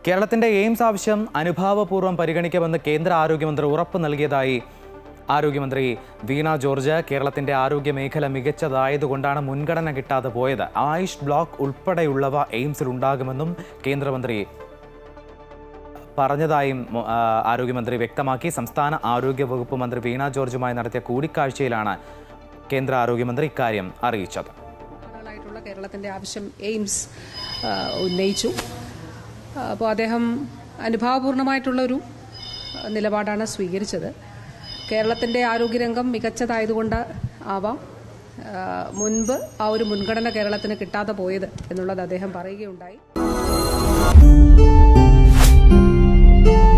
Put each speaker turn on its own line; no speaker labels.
കേരളത്തിന്റെ എയിംസ് ആവശ്യം അനുഭാവപൂർവ്വം പരിഗണിക്കുമെന്ന് കേന്ദ്ര ആരോഗ്യമന്ത്രി ഉറപ്പ് നൽകിയതായി ആരോഗ്യമന്ത്രി വീണ ജോർജ് കേരളത്തിന്റെ ആരോഗ്യ മേഖല മികച്ചതായതുകൊണ്ടാണ് മുൻഗണന കിട്ടാതെ പോയത് ആയുഷ് ബ്ലോക്ക് ഉൾപ്പെടെയുള്ളവ എയിംസിൽ ഉണ്ടാകുമെന്നും കേന്ദ്രമന്ത്രി പറഞ്ഞതായും മു- ആ, ആരോഗ്യമന്ത്രി വ്യക്തമാക്കി സംസ്ഥാന ആരോഗ്യ വകുപ്പ് മന്ത്രി വീണ ജോർജുമായി നടത്തിയ കൂടിക്കാഴ്ചയിലാണ് കേന്ദ്ര ആരോഗ്യമന്ത്രി ഇക്കാര്യം അറിയിച്ചത്
നാളുകളായിട്ടുള്ള കേരളത്തിന്റെ ആവശ്യം എയിംസ് ആ, ഉന്നയിച്ചു അപ്പോൾ അദ്ദേഹം അനുഭാവപൂർണമായിട്ടുള്ളൊരു നിലപാടാണ് സ്വീകരിച്ചത് കേരളത്തിന്റെ ആരോഗ്യരംഗം മികച്ചതായതുകൊണ്ട് ആവാം ആ, മുൻപ് ആ ഒരു മുൻഗണന കേരളത്തിന് കിട്ടാതെ പോയത് എന്നുള്ളത് അദ്ദേഹം പറയുകയുണ്ടായി